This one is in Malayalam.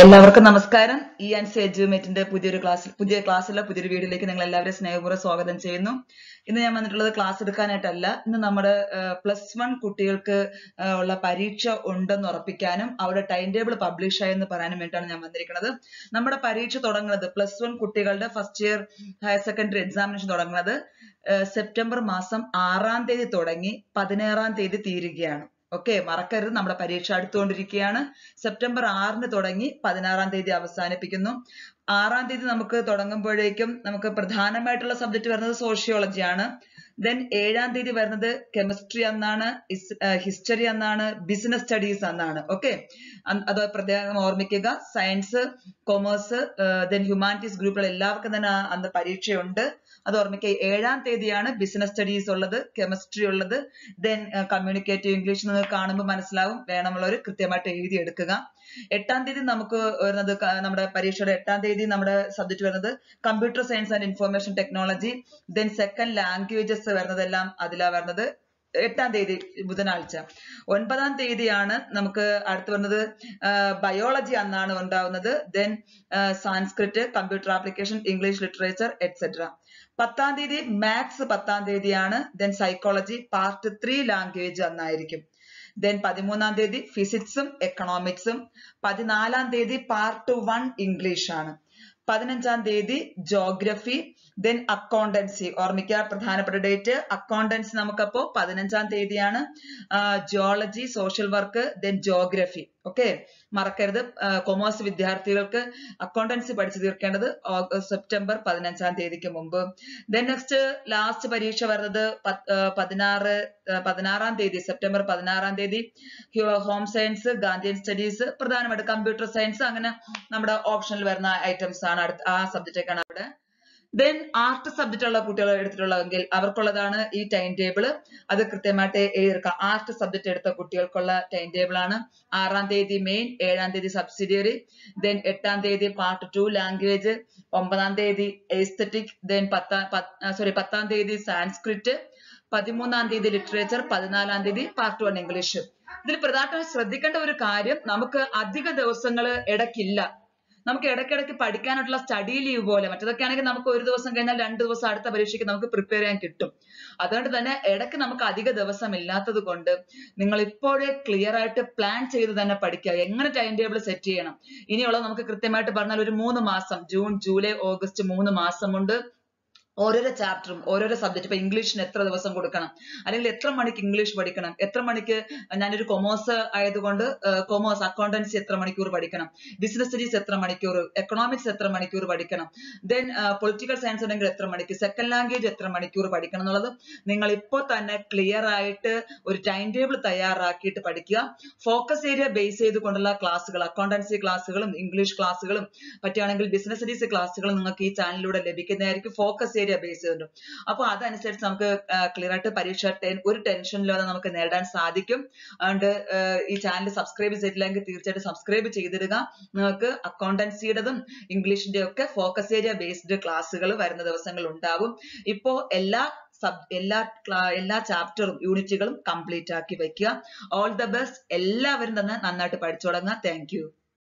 എല്ലാവർക്കും നമസ്കാരം ഇ ആൻഡ് സി എജ്യൂമേറ്റിന്റെ പുതിയൊരു ക്ലാസ്സിൽ പുതിയ ക്ലാസ്സിലെ പുതിയൊരു വീഡിയോയിലേക്ക് നിങ്ങൾ എല്ലാവരെയും സ്നേഹപൂർവ്വം സ്വാഗതം ചെയ്യുന്നു ഇന്ന് ഞാൻ വന്നിട്ടുള്ളത് ക്ലാസ് എടുക്കാനായിട്ടല്ല ഇന്ന് നമ്മുടെ പ്ലസ് വൺ കുട്ടികൾക്ക് ആ, ഉള്ള പരീക്ഷ ഉണ്ടെന്ന് ഉറപ്പിക്കാനും അവരുടെ ടൈം ടേബിൾ പബ്ലിഷ് ആയെന്ന് പറയാനും വേണ്ടിയിട്ടാണ് ഞാൻ വന്നിരിക്കുന്നത് നമ്മുടെ പരീക്ഷ തുടങ്ങുന്നത് പ്ലസ് വൺ കുട്ടികളുടെ first year higher secondary examination തുടങ്ങുന്നത് ആ, സെപ്റ്റംബർ മാസം ആറാം തീയതി തുടങ്ങി പതിനാറാം തീയതി തീരുകയാണ് ഓക്കെ മറക്കരുത് നമ്മുടെ പരീക്ഷ അടുത്തുകൊണ്ടിരിക്കുകയാണ് സെപ്റ്റംബർ ആറിന് തുടങ്ങി പതിനാറാം തീയതി അവസാനിപ്പിക്കുന്നു ആറാം തീയതി നമുക്ക് തുടങ്ങുമ്പോഴേക്കും നമുക്ക് പ്രധാനമായിട്ടുള്ള സബ്ജക്ട് വരുന്നത് സോഷ്യോളജി ആണ് ദെൻ ഏഴാം തീയതി വരുന്നത് കെമിസ്ട്രി എന്നാണ് ഹിസ്റ്ററി എന്നാണ് ബിസിനസ് സ്റ്റഡീസ് എന്നാണ് ഓക്കെ അത് പ്രത്യേകം ഓർമ്മിക്കുക സയൻസ് കൊമേഴ്സ് ദെൻ ഹ്യൂമാനിറ്റീസ് ഗ്രൂപ്പുകൾ എല്ലാവർക്കും തന്നെ ആ- അന്ന് പരീക്ഷയുണ്ട് അത് ഓർമ്മിക്കുക ഏഴാം തീയതിയാണ് ബിസിനസ് സ്റ്റഡീസ് ഉള്ളത് കെമിസ്ട്രി ഉള്ളത് ദെൻ കമ്മ്യൂണിക്കേറ്റീവ് ഇംഗ്ലീഷ് നിങ്ങൾക്ക് കാണുമ്പോൾ മനസ്സിലാവും വേണമുള്ളവർ കൃത്യമായിട്ട് എഴുതി എടുക്കുക എട്ടാം തീയതി നമുക്ക് വരുന്നത് ക- നമ്മുടെ പരീക്ഷയുടെ എട്ടാം തീയതി നമ്മുടെ സബ്ജക്ട് വരുന്നത് computer science and information technology then second languages വരുന്നതെല്ലാം അതിലാ വരുന്നത് എട്ടാം തീയതി ബുധനാഴ്ച ഒൻപതാം തീയതിയാണ് നമുക്ക് അടുത്ത് വരുന്നത് ബയോളജി അന്നാണ് ഉണ്ടാവുന്നത് then Sanskrit computer application English literature etcetera പത്താം തീയതി മാത്സ് പത്താം തീയതിയാണ് then psychology part three language അന്നായിരിക്കും ദെൻ പതിമൂന്നാം തീയതി ഫിസിക്സും എക്കണോമിക്സും പതിനാലാം തീയതി പാർട്ട് വൺ ഇംഗ്ലീഷ് ആണ് പതിനഞ്ചാം തീയതി ജോഗ്രഫി ദെൻ അക്കൗണ്ടൻസി ഓർമ്മിക്കുക പ്രധാനപ്പെട്ട ഡേറ്റ് അക്കൗണ്ടൻസി നമുക്കപ്പോ പതിനഞ്ചാം തീയതിയാണ് geology social work then geography okay മറക്കരുത് കൊമേഴ്സ് വിദ്യാർത്ഥികൾക്ക് അക്കൗണ്ടൻസി പഠിച്ചു തീർക്കേണ്ടത് ഓഗ- സെപ്റ്റംബർ പതിനഞ്ചാം തീയതിക്ക് മുമ്പ് ദെൻ നെക്സ്റ്റ് ലാസ്റ്റ് പരീക്ഷ വരുന്നത് പത്ത്- ആ, പതിനാറ് ആ, പതിനാറാം തീയതി സെപ്റ്റംബർ പതിനാറാം തീയതി ഹോം സയൻസ് ഗാന്ധിയൻ സ്റ്റഡീസ് പ്രധാനമായിട്ട് കമ്പ്യൂട്ടർ സയൻസ് അങ്ങനെ നമ്മുടെ ഓപ്ഷനിൽ വരുന്ന ഐറ്റംസ് ആണ് അടുത്ത ആ സബ്ജക്റ്റ് ആണ് അവിടെ ദെൻ ആർട്ട് സബ്ജക്റ്റ് ഉള്ള കുട്ടികൾ എടുത്തിട്ടുള്ളതെങ്കിൽ അവർക്കുള്ളതാണ് ഈ ടൈം ടേബിൾ അത് കൃത്യമായിട്ട് എഴുതിയെടുക്കാം ആർട്ട് സബ്ജക്റ്റ് എടുത്ത കുട്ടികൾക്കുള്ള ടൈം ടേബിൾ ആണ് ആറാം തീയതി മെയിൻ ഏഴാം തീയതി സബ്സിഡിയറി ദെൻ എട്ടാം തീയതി പാർട്ട് ടു ലാംഗ്വേജ് ഒമ്പതാം തീയതി എസ്തറ്റിക് ദെൻ പത്താം സോറി പത്താം തീയതി സാൻസ്ക്രിറ്റ് പതിമൂന്നാം തീയതി ലിറ്ററേച്ചർ പതിനാലാം തീയതി പാർട്ട് വൺ ഇംഗ്ലീഷ് ഇതിൽ പ്രധാനമായും ശ്രദ്ധിക്കേണ്ട ഒരു കാര്യം നമുക്ക് അധിക ദിവസങ്ങൾ ഇടയ്ക്കില്ല നമുക്ക് ഇടയ്ക്കിടയ്ക്ക് പഠിക്കാനായിട്ടുള്ള സ്റ്റഡി ലീവ് പോലെ മറ്റേതൊക്കെ ആണെങ്കിൽ നമുക്ക് ഒരു ദിവസം കഴിഞ്ഞാൽ രണ്ട് ദിവസം അടുത്ത പരീക്ഷയ്ക്ക് നമുക്ക് പ്രിപ്പയർ ചെയ്യാൻ കിട്ടും അതുകൊണ്ട് തന്നെ ഇടയ്ക്ക് നമുക്ക് അധിക ദിവസം ഇല്ലാത്തത് കൊണ്ട് നിങ്ങൾ ഇപ്പോഴേ ക്ലിയർ ആയിട്ട് പ്ലാൻ ചെയ്ത് തന്നെ പഠിക്കുക എങ്ങനെ ടൈം ടേബിൾ സെറ്റ് ചെയ്യണം ഇനിയുള്ളത് നമുക്ക് കൃത്യമായിട്ട് പറഞ്ഞാൽ ഒരു മൂന്ന് മാസം ജൂൺ ജൂലൈ ഓഗസ്റ്റ് മൂന്ന് മാസം കൊണ്ട് ഓരോരോ ചാപ്റ്ററും ഓരോരോ സബ്ജക്ട് ഇപ്പൊ ഇംഗ്ലീഷിന് എത്ര ദിവസം കൊടുക്കണം അല്ലെങ്കിൽ എത്ര മണിക്ക് ഇംഗ്ലീഷ് പഠിക്കണം എത്ര മണിക്ക് ഞാനൊരു കൊമേഴ്സ് ആയതുകൊണ്ട് കൊമേഴ്സ് അക്കൗണ്ടൻസി എത്ര മണിക്കൂർ പഠിക്കണം ബിസിനസ് സ്റ്റഡീസ് എത്ര മണിക്കൂർ എക്കണോമിക്സ് എത്ര മണിക്കൂർ പഠിക്കണം ദെൻ പൊളിറ്റിക്കൽ സയൻസ് ഉണ്ടെങ്കിൽ എത്ര മണിക്ക് സെക്കൻഡ് ലാംഗ്വേജ് എത്ര മണിക്കൂർ പഠിക്കണം എന്നുള്ളത് നിങ്ങൾ ഇപ്പോൾ തന്നെ ക്ലിയർ ആയിട്ട് ഒരു ടൈം ടേബിൾ തയ്യാറാക്കിയിട്ട് പഠിക്കുക ഫോക്കസ് ഏരിയ ബേസ് ചെയ്തുകൊണ്ടുള്ള ക്ലാസ്സുകൾ അക്കൗണ്ടൻസി ക്ലാസ്സുകളും ഇംഗ്ലീഷ് ക്ലാസ്സുകളും പറ്റുകയാണെങ്കിൽ ബിസിനസ് സ്റ്റഡീസ് ക്ലാസ്സുകളും നിങ്ങൾക്ക് ഈ ചാനലിലൂടെ ലഭിക്കുന്നതായിരിക്കും ഫോക്കസ് ഏരിയ ബേസ് ചെയ്തിട്ട് അപ്പോൾ അതനുസരിച്ച് നമുക്ക് ക്ലിയർ ആയിട്ട് പരീക്ഷ ടെ- ഒരു ടെൻഷനില്ലാതെ നമുക്ക് നേടാൻ സാധിക്കും അതുകൊണ്ട് ആഹ് ഈ ചാനൽ സബ്സ്ക്രൈബ് ചെയ്തിട്ടില്ലെങ്കിൽ തീർച്ചയായിട്ടും സബ്സ്ക്രൈബ് ചെയ്തിടുക നിങ്ങൾക്ക് അക്കൗണ്ടൻസിയുടേതും ഇംഗ്ലീഷിന്റെ ഒക്കെ ഫോക്കസ് ഏരിയ ബേസ്ഡ് ക്ലാസ്സുകൾ വരുന്ന ദിവസങ്ങൾ ഉണ്ടാവും ഇപ്പോ എല്ലാ സബ് എല്ലാ ക്ലാ- എല്ലാ ചാപ്റ്ററും യൂണിറ്റുകളും കംപ്ലീറ്റ് ആക്കി വെക്കുക ഓൾ ദ ബെസ്റ്റ് എല്ലാവരും തന്നെ നന്നായിട്ട് പഠിച്ചു തുടങ്ങുക താങ്ക് യു